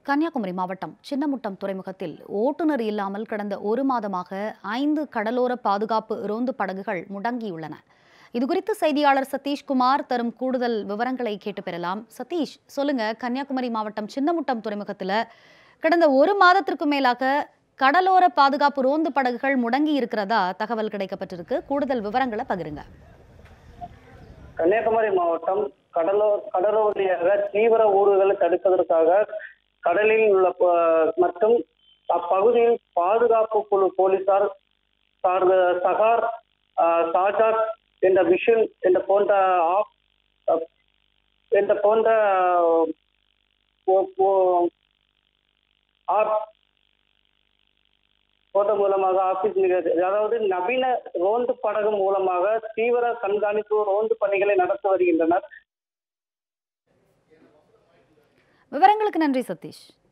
கன்னியாகுமரி மாவட்டம் சின்னமுட்டம் துறைமுகத்தில் ஓட்டுநர் இல்லாமல் கடந்த ஒரு மாதமாக ஐந்து கடலோர பாதுகாப்பு ரோந்து படகுகள் முடங்கியுள்ளன இதுகுறித்து செய்தியாளர் சதீஷ்குமார் தரும் கூடுதல் விவரங்களை கேட்டு பெறலாம் சதீஷ் சொல்லுங்க கன்னியாகுமரி மாவட்டம் சின்னமுட்டம் துறைமுகத்தில் கடந்த ஒரு மாதத்திற்கு மேலாக கடலோர பாதுகாப்பு ரோந்து படகுகள் முடங்கி இருக்கிறதா தகவல் கிடைக்கப்பட்டிருக்கு கூடுதல் விவரங்களை பகிருங்க கன்னியாகுமரி மாவட்டம் கடலோ கடலோர வழியாக தீவிர ஊர்களை தடுப்பதற்காக கடலில் உள்ள ப- மற்றும் அப்பகுதியில் பாதுகாப்பு குழு போலீசார் சார்ந்த சகார் ஆஹ், சாஜாத் என்ற விஷன் என்ற போன்ற ஆப் அஹ், என்ற போன்ற ஓ- ஓ- ஆப் போட்ட மூலமாக ஆபீஸ் நிகழ்ச்சி அதாவது நவீன ரோந்து படகு மூலமாக தீவிர கண்காணிப்பு ரோந்து பணிகளை நடத்தி வருகின்றனர் விவரங்களுக்கு நன்றி சதீஷ்